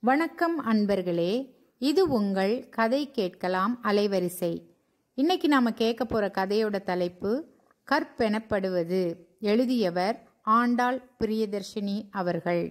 வணக்கம் அன்பர்களே இது உங்கள் கதை கேட்கலாம் அலைவரிசை இன்னைக்கு நாம கேட்க போற கதையோட தலைப்பு கற்பெனப்படுவது எழுதியவர் ஆண்டாள் பிரியதர்ஷினி அவர்கள்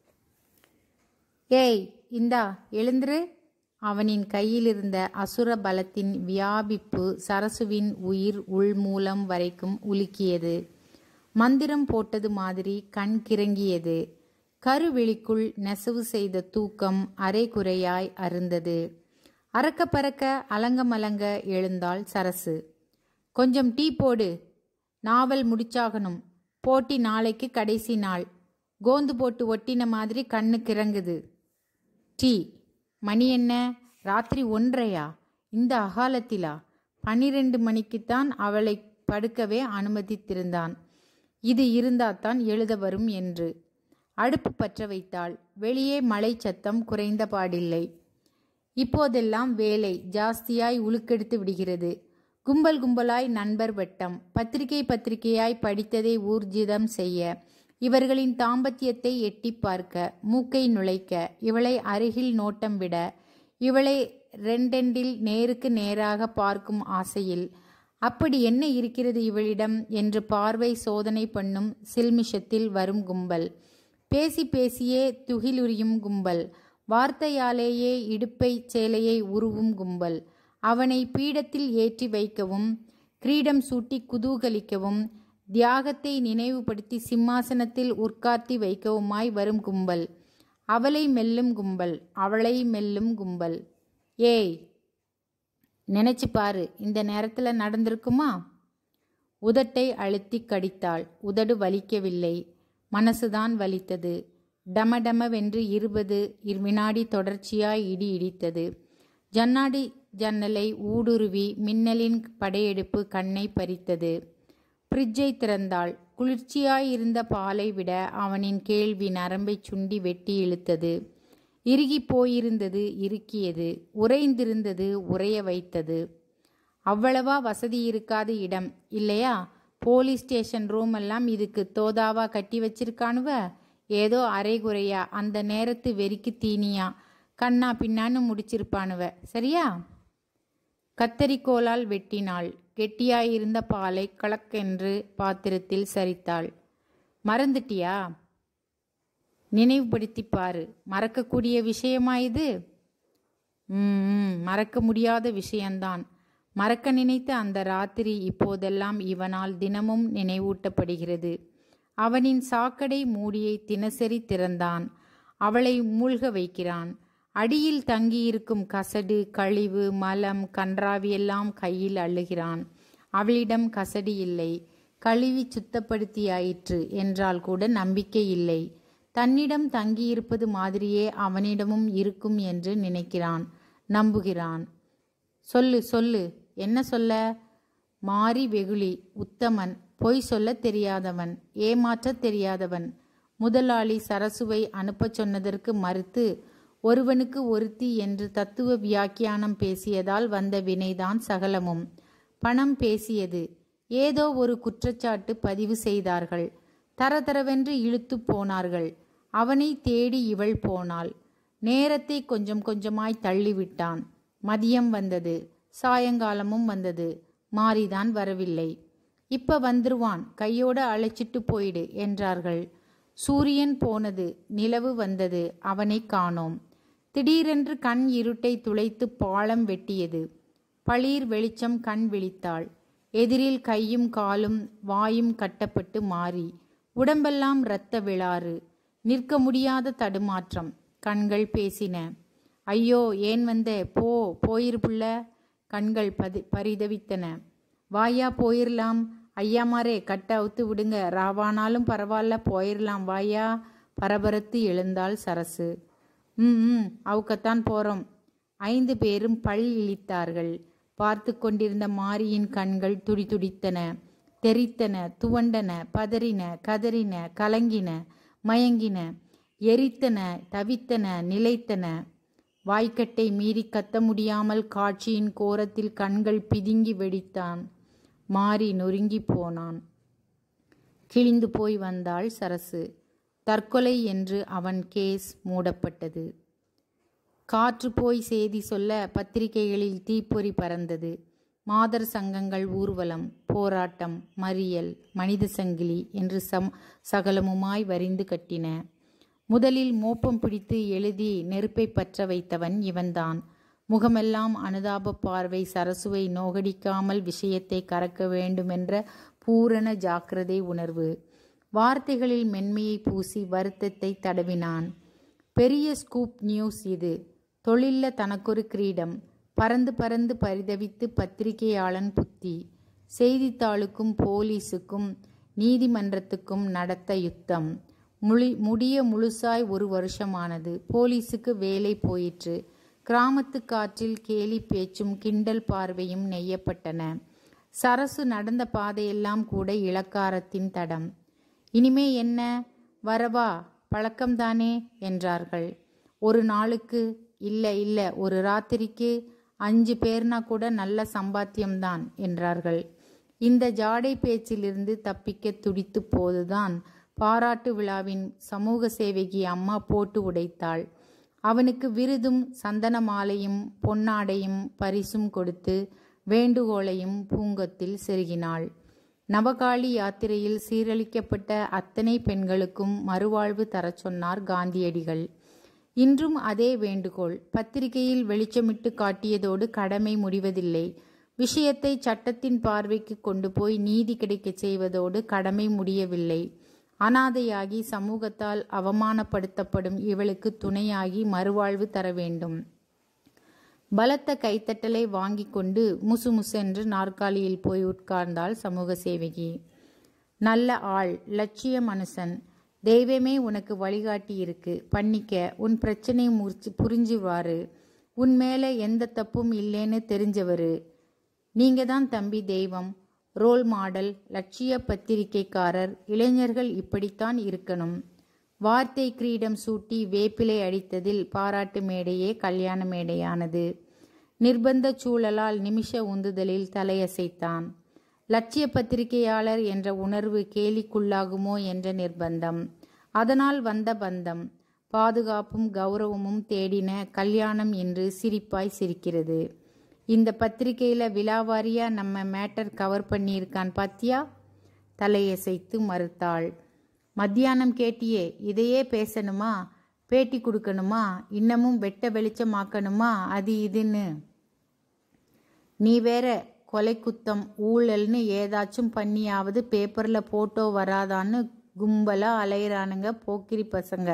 ஏய் இந்தா எழுந்துரு அவனின் கையிலிருந்த அசுர பலத்தின் வியாபிப்பு சரசுவின் உயிர் உள்மூலம் வரைக்கும் உலுக்கியது மந்திரம் போட்டது மாதிரி கண் கிறங்கியது கருவெளிக்குள் நெசவு செய்த தூக்கம் அரைகுறையாய் அருந்தது அறக்க பறக்க அலங்கமலங்க எழுந்தாள் சரசு கொஞ்சம் டீ போடு நாவல் முடிச்சாகணும் போட்டி நாளைக்கு கடைசி நாள் கோந்து போட்டு ஒட்டின மாதிரி கண்ணு கிறங்குது டீ மணி என்ன ராத்திரி ஒன்றையா இந்த அகாலத்திலா பன்னிரண்டு மணிக்குத்தான் அவளை படுக்கவே அனுமதித்திருந்தான் இது இருந்தால்தான் எழுத வரும் என்று அடுப்பு பற்ற வைத்தாள் வெளியே மழை சத்தம் குறைந்த பாடில்லை இப்போதெல்லாம் வேலை ஜாஸ்தியாய் உழுக்கெடுத்து விடுகிறது கும்பல் கும்பலாய் நண்பர் வட்டம் பத்திரிகை பத்திரிகையாய் படித்ததை ஊர்ஜிதம் செய்ய இவர்களின் தாம்பத்தியத்தை எட்டி பார்க்க மூக்கை நுழைக்க இவளை அருகில் நோட்டம் விட இவளை ரெண்டெண்டில் நேருக்கு நேராக பார்க்கும் ஆசையில் அப்படி என்ன இருக்கிறது இவளிடம் என்று பார்வை சோதனை பண்ணும் சில்மிஷத்தில் வரும் கும்பல் பேசி பேசியே துகிலுரியும் கும்பல் வார்த்தையாலேயே இடுப்பை சேலையை உருவும் கும்பல் அவனை பீடத்தில் ஏற்றி வைக்கவும் கிரீடம் சூட்டி குதூகலிக்கவும் தியாகத்தை நினைவுபடுத்தி சிம்மாசனத்தில் உட்கார்த்தி வைக்கவுமாய் வரும் கும்பல் அவளை மெல்லும் கும்பல் அவளை மெல்லும் கும்பல் ஏய் நினைச்சு பாரு இந்த நேரத்தில் நடந்திருக்குமா உதட்டை அழுத்தி கடித்தாள் உதடு வலிக்கவில்லை மனசுதான் வலித்தது டமடமவென்று இருபது வினாடி தொடர்ச்சியாய் இடி இடித்தது ஜன்னாடி ஜன்னலை ஊடுருவி மின்னலின் படையெடுப்பு கண்ணை பறித்தது ஃப்ரிட்ஜை திறந்தாள் குளிர்ச்சியாயிருந்த பாலை விட அவனின் கேள்வி நரம்பை சுண்டி வெட்டி இழுத்தது இறுகி போயிருந்தது இறுக்கியது உறைந்திருந்தது உறைய வைத்தது அவ்வளவா வசதி இருக்காத இடம் இல்லையா போலீஸ் ஸ்டேஷன் ரூம் எல்லாம் இதுக்கு தோதாவா கட்டி வச்சிருக்கானுவ ஏதோ அரைகுறையா அந்த நேரத்து வெறிக்கு தீனியா கண்ணா பின்னான்னு முடிச்சிருப்பானுவ சரியா கத்தரிக்கோலால் வெட்டினாள் கெட்டியாயிருந்த பாலை கலக்கென்று பாத்திரத்தில் சரித்தாள் மறந்துட்டியா நினைவுபடுத்தி பாரு மறக்கக்கூடிய விஷயமா இது ம் மறக்க முடியாத விஷயம்தான் மறக்க நினைத்த அந்த ராத்திரி இப்போதெல்லாம் இவனால் தினமும் நினைவூட்டப்படுகிறது அவனின் சாக்கடை மூடியை தினசரி திறந்தான் அவளை மூழ்க வைக்கிறான் அடியில் தங்கியிருக்கும் கசடு கழிவு மலம் கன்றாவியெல்லாம் கையில் அள்ளுகிறான் அவளிடம் கசடி இல்லை கழுவி சுத்தப்படுத்தியாயிற்று என்றால் கூட நம்பிக்கை இல்லை தன்னிடம் தங்கியிருப்பது மாதிரியே அவனிடமும் இருக்கும் என்று நினைக்கிறான் நம்புகிறான் சொல்லு சொல்லு என்ன சொல்ல மாறி வெகுளி உத்தமன் பொய் சொல்ல தெரியாதவன் ஏமாற்ற தெரியாதவன் முதலாளி சரசுவை அனுப்பச் சொன்னதற்கு மறுத்து ஒருவனுக்கு ஒருத்தி என்று தத்துவ வியாக்கியானம் பேசியதால் வந்த வினைதான் சகலமும் பணம் பேசியது ஏதோ ஒரு குற்றச்சாட்டு பதிவு செய்தார்கள் தரதரவென்று இழுத்து போனார்கள் அவனை தேடி இவள் போனாள் நேரத்தை கொஞ்சம் கொஞ்சமாய் தள்ளிவிட்டான் மதியம் வந்தது சாயங்காலமும் வந்தது மாறிதான் வரவில்லை இப்ப வந்துருவான் கையோட அழைச்சிட்டு போயிடு என்றார்கள் சூரியன் போனது நிலவு வந்தது அவனை காணோம் திடீரென்று கண் இருட்டை துளைத்து பாலம் வெட்டியது பளீர் வெளிச்சம் கண் விழித்தாள் எதிரில் கையும் காலும் வாயும் கட்டப்பட்டு மாறி உடம்பெல்லாம் இரத்த விழாறு நிற்க முடியாத தடுமாற்றம் கண்கள் பேசின ஐயோ ஏன் வந்த போ போயிரு புள்ள கண்கள் பதி பரிதவித்தன வாயா போயிரலாம் ஐயாமாரே கட்ட அவுத்து விடுங்க ராவானாலும் பரவாயில்ல போயிரலாம் வாயா பரபரத்து எழுந்தாள் சரசு ம் ம் அவுக்கத்தான் போறோம் ஐந்து பேரும் பல் இழித்தார்கள் பார்த்து கொண்டிருந்த மாரியின் கண்கள் துடிதுடித்தன தெரித்தன துவண்டன பதறின கதறின கலங்கின மயங்கின எரித்தன தவித்தன நிலைத்தன வாய்க்கட்டை மீறி கத்த முடியாமல் காட்சியின் கோரத்தில் கண்கள் பிதுங்கி வெடித்தான் மாறி நொறுங்கி போனான் கிழிந்து போய் வந்தாள் சரசு தற்கொலை என்று அவன் கேஸ் மூடப்பட்டது காற்று போய் செய்தி சொல்ல பத்திரிகைகளில் தீப்பொறி பறந்தது மாதர் சங்கங்கள் ஊர்வலம் போராட்டம் மறியல் மனித சங்கிலி என்று சம் சகலமுமாய் வரிந்து கட்டின முதலில் மோப்பம் பிடித்து எழுதி நெருப்பை பற்ற வைத்தவன் இவன்தான் முகமெல்லாம் அனுதாப பார்வை சரசுவை நோகடிக்காமல் விஷயத்தை கறக்க வேண்டுமென்ற பூரண ஜாக்கிரதை உணர்வு வார்த்தைகளில் மென்மையை பூசி வருத்தத்தை தடவினான் பெரிய ஸ்கூப் நியூஸ் இது தொழில்ல தனக்கொரு கிரீடம் பறந்து பறந்து பரிதவித்து பத்திரிகையாளன் புத்தி செய்தித்தாளுக்கும் போலீஸுக்கும் நீதிமன்றத்துக்கும் நடத்த யுத்தம் முழி முடிய முழுசாய் ஒரு வருஷமானது போலீஸுக்கு வேலை போயிற்று கிராமத்து காற்றில் கேலி பேச்சும் கிண்டல் பார்வையும் நெய்யப்பட்டன சரசு நடந்த பாதையெல்லாம் கூட இளக்காரத்தின் தடம் இனிமே என்ன வரவா பழக்கம்தானே என்றார்கள் ஒரு நாளுக்கு இல்லை இல்லை ஒரு ராத்திரிக்கு அஞ்சு பேர்னா கூட நல்ல சம்பாத்தியம்தான் என்றார்கள் இந்த ஜாடை பேச்சிலிருந்து தப்பிக்க துடித்து போதுதான் பாராட்டு விழாவின் சமூக சேவகி அம்மா போட்டு உடைத்தாள் அவனுக்கு விருதும் சந்தன மாலையும் பொன்னாடையும் பரிசும் கொடுத்து வேண்டுகோளையும் பூங்கத்தில் செருகினாள் நவகாளி யாத்திரையில் சீரழிக்கப்பட்ட அத்தனை பெண்களுக்கும் மறுவாழ்வு தரச் சொன்னார் காந்தியடிகள் இன்றும் அதே வேண்டுகோள் பத்திரிகையில் வெளிச்சமிட்டு காட்டியதோடு கடமை முடிவதில்லை விஷயத்தை சட்டத்தின் பார்வைக்கு கொண்டு போய் நீதி கிடைக்கச் செய்வதோடு கடமை முடியவில்லை அனாதையாகி சமூகத்தால் அவமானப்படுத்தப்படும் இவளுக்கு துணையாகி மறுவாழ்வு தர வேண்டும் பலத்த கைத்தட்டலை வாங்கி கொண்டு முசு முசென்று நாற்காலியில் போய் உட்கார்ந்தாள் சமூக சேவகி நல்ல ஆள் லட்சிய மனுஷன் தெய்வமே உனக்கு வழிகாட்டி இருக்கு பண்ணிக்க உன் பிரச்சனை முறிச்சு புரிஞ்சுவாரு உன் மேலே எந்த தப்பும் இல்லைன்னு தெரிஞ்சவரு நீங்க தான் தம்பி தெய்வம் ரோல் மாடல் லட்சிய பத்திரிகைக்காரர் இளைஞர்கள் இப்படித்தான் இருக்கணும் வார்த்தை கிரீடம் சூட்டி வேப்பிலை அடித்ததில் பாராட்டு மேடையே கல்யாண மேடையானது நிர்பந்த சூழலால் நிமிஷ உந்துதலில் தலையசைத்தான் லட்சிய பத்திரிகையாளர் என்ற உணர்வு கேலிக்குள்ளாகுமோ என்ற நிர்பந்தம் அதனால் வந்த பந்தம் பாதுகாப்பும் கௌரவமும் தேடின கல்யாணம் என்று சிரிப்பாய் சிரிக்கிறது இந்த பத்திரிகையில் விழாவாரியா நம்ம மேட்டர் கவர் பண்ணியிருக்கான் பாத்தியா தலையசைத்து மறுத்தாள் மத்தியானம் கேட்டியே இதையே பேசணுமா பேட்டி கொடுக்கணுமா இன்னமும் வெட்ட வெளிச்சமாக்கணுமா அது இதுன்னு நீ வேற கொலை குத்தம் ஊழல்னு ஏதாச்சும் பண்ணியாவது பேப்பரில் போட்டோ வராதான்னு கும்பலாக அலையிறானுங்க போக்கிரி பசங்க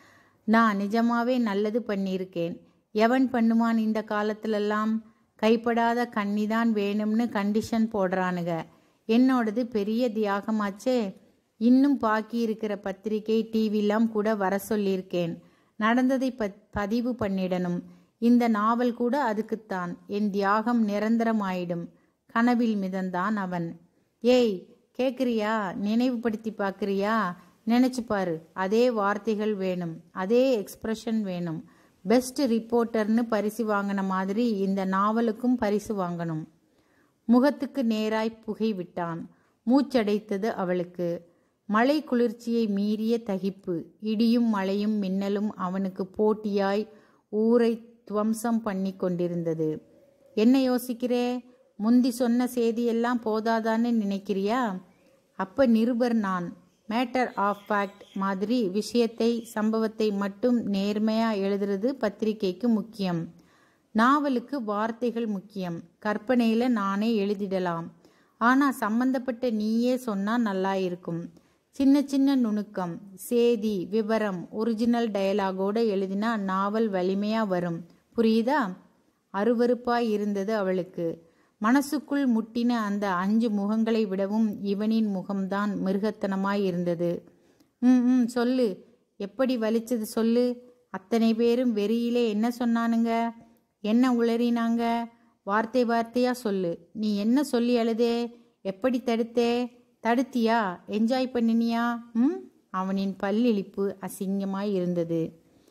நான் நிஜமாவே நல்லது பண்ணியிருக்கேன் எவன் பண்ணுவான் இந்த காலத்துலலாம் கைப்படாத கன்னிதான் வேணும்னு கண்டிஷன் போடுறானுங்க என்னோடது பெரிய தியாகமாச்சே இன்னும் பாக்கி இருக்கிற பத்திரிகை டிவிலாம் கூட வர சொல்லியிருக்கேன் நடந்ததை ப பதிவு பண்ணிடணும் இந்த நாவல் கூட அதுக்குத்தான் என் தியாகம் நிரந்தரமாயிடும் கனவில் மிதந்தான் அவன் ஏய் கேட்குறியா நினைவுபடுத்தி பார்க்குறியா நினச்சி பாரு அதே வார்த்தைகள் வேணும் அதே எக்ஸ்பிரஷன் வேணும் பெஸ்ட் ரிப்போர்ட்டர்னு பரிசு வாங்கின மாதிரி இந்த நாவலுக்கும் பரிசு வாங்கணும் முகத்துக்கு நேராய் புகை விட்டான் மூச்சடைத்தது அவளுக்கு மழை குளிர்ச்சியை மீறிய தகிப்பு இடியும் மழையும் மின்னலும் அவனுக்கு போட்டியாய் ஊரை துவம்சம் பண்ணி கொண்டிருந்தது என்ன யோசிக்கிறே முந்தி சொன்ன செய்தியெல்லாம் போதாதான்னு நினைக்கிறியா அப்ப நிருபர் நான் மேட்டர் ஆஃப் ஃபேக்ட் மாதிரி விஷயத்தை சம்பவத்தை மட்டும் நேர்மையா எழுதுறது பத்திரிகைக்கு முக்கியம் நாவலுக்கு வார்த்தைகள் முக்கியம் கற்பனையில நானே எழுதிடலாம் ஆனா சம்பந்தப்பட்ட நீயே சொன்னா நல்லா இருக்கும் சின்ன சின்ன நுணுக்கம் சேதி விவரம் ஒரிஜினல் டயலாகோட எழுதினா நாவல் வலிமையா வரும் புரியுதா அருவருப்பாய் இருந்தது அவளுக்கு மனசுக்குள் முட்டின அந்த அஞ்சு முகங்களை விடவும் இவனின் முகம்தான் மிருகத்தனமாய் இருந்தது ம் ம் சொல்லு எப்படி வலிச்சது சொல்லு அத்தனை பேரும் வெறியிலே என்ன சொன்னானுங்க என்ன உளறினாங்க வார்த்தை வார்த்தையா சொல்லு நீ என்ன சொல்லி அழுதே எப்படி தடுத்தே தடுத்தியா என்ஜாய் பண்ணினியா ம் அவனின் பல்லிழிப்பு அசிங்கமாய் இருந்தது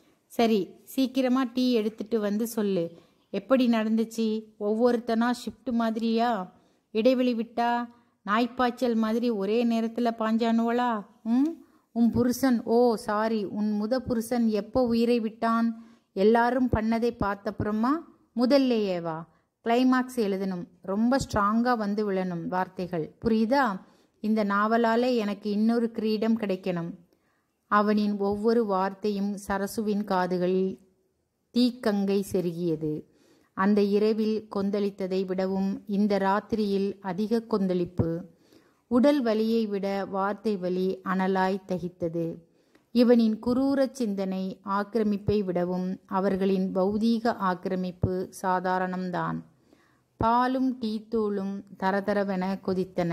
சரி சீக்கிரமா டீ எடுத்துட்டு வந்து சொல்லு எப்படி நடந்துச்சு ஒவ்வொருத்தனா ஷிஃப்ட் மாதிரியா இடைவெளி விட்டா நாய்ப்பாய்ச்சல் மாதிரி ஒரே நேரத்தில் பாஞ்சானுவளா ம் உன் புருஷன் ஓ சாரி உன் முத புருஷன் எப்போ உயிரை விட்டான் எல்லாரும் பண்ணதை பார்த்தப்புறமா முதல்லையேவா கிளைமாக்ஸ் எழுதணும் ரொம்ப ஸ்ட்ராங்காக வந்து விழணும் வார்த்தைகள் புரியுதா இந்த நாவலால் எனக்கு இன்னொரு கிரீடம் கிடைக்கணும் அவனின் ஒவ்வொரு வார்த்தையும் சரசுவின் காதுகளில் தீக்கங்கை செருகியது அந்த இரவில் கொந்தளித்ததை விடவும் இந்த ராத்திரியில் அதிக கொந்தளிப்பு உடல் வலியை விட வார்த்தை வலி அனலாய் தகித்தது இவனின் குரூர சிந்தனை ஆக்கிரமிப்பை விடவும் அவர்களின் பௌதீக ஆக்கிரமிப்பு சாதாரணம்தான் பாலும் டீத்தூளும் தரதரவென கொதித்தன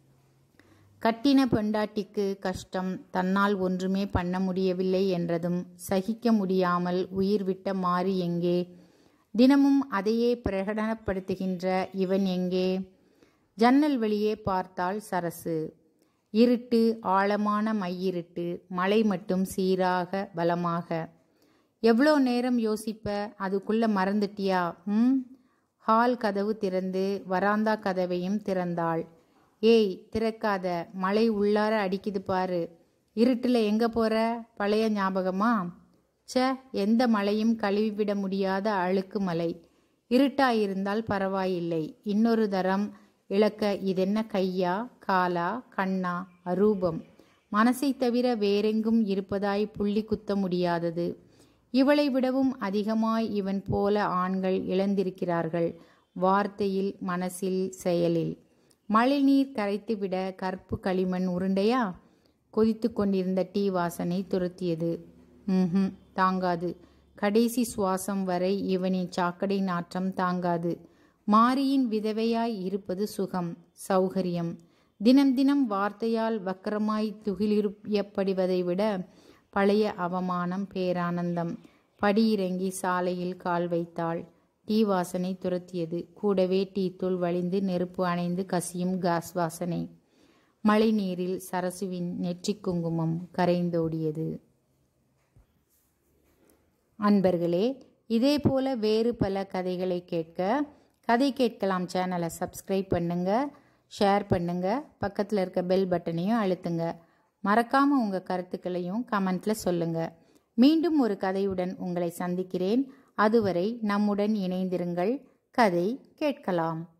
கட்டின பெண்டாட்டிக்கு கஷ்டம் தன்னால் ஒன்றுமே பண்ண முடியவில்லை என்றதும் சகிக்க முடியாமல் உயிர் விட்ட மாறி எங்கே தினமும் அதையே பிரகடனப்படுத்துகின்ற இவன் எங்கே ஜன்னல் வழியே பார்த்தாள் சரசு இருட்டு ஆழமான மையிருட்டு மழை மட்டும் சீராக பலமாக எவ்வளோ நேரம் யோசிப்ப அதுக்குள்ள மறந்துட்டியா ம் ஹால் கதவு திறந்து வராந்தா கதவையும் திறந்தாள் ஏய் திறக்காத மழை உள்ளார அடிக்குது பாரு இருட்டில் எங்கே போற பழைய ஞாபகமா ச்ச எந்த மழையும் கழுவிவிட முடியாத அழுக்கு மலை இருட்டாயிருந்தால் பரவாயில்லை இன்னொரு தரம் இழக்க இதென்ன கையா காலா கண்ணா அரூபம் மனசை தவிர வேறெங்கும் இருப்பதாய் புள்ளி குத்த முடியாதது இவளை விடவும் அதிகமாய் இவன் போல ஆண்கள் இழந்திருக்கிறார்கள் வார்த்தையில் மனசில் செயலில் மழைநீர் கரைத்துவிட கற்பு களிமண் உருண்டையா கொதித்து கொண்டிருந்த டீ வாசனை துரத்தியது ம் தாங்காது கடைசி சுவாசம் வரை இவனின் சாக்கடை நாற்றம் தாங்காது மாரியின் விதவையாய் இருப்பது சுகம் சௌகரியம் தினம் தினம் வார்த்தையால் வக்கரமாய் துகிலிருப்படிவதை விட பழைய அவமானம் பேரானந்தம் படியிறங்கி சாலையில் கால் வைத்தாள் டீ வாசனை துரத்தியது கூடவே டீ தூள் வழிந்து நெருப்பு அணைந்து கசியும் காஸ் வாசனை மழை நீரில் சரசுவின் நெற்றிக் குங்குமம் கரைந்தோடியது அன்பர்களே இதே போல வேறு பல கதைகளை கேட்க கதை கேட்கலாம் சேனலை சப்ஸ்கிரைப் பண்ணுங்க ஷேர் பண்ணுங்க பக்கத்தில் இருக்க பெல் பட்டனையும் அழுத்துங்க மறக்காம உங்க கருத்துக்களையும் கமெண்ட்ல சொல்லுங்க மீண்டும் ஒரு கதையுடன் உங்களை சந்திக்கிறேன் அதுவரை நம்முடன் இணைந்திருங்கள் கதை கேட்கலாம்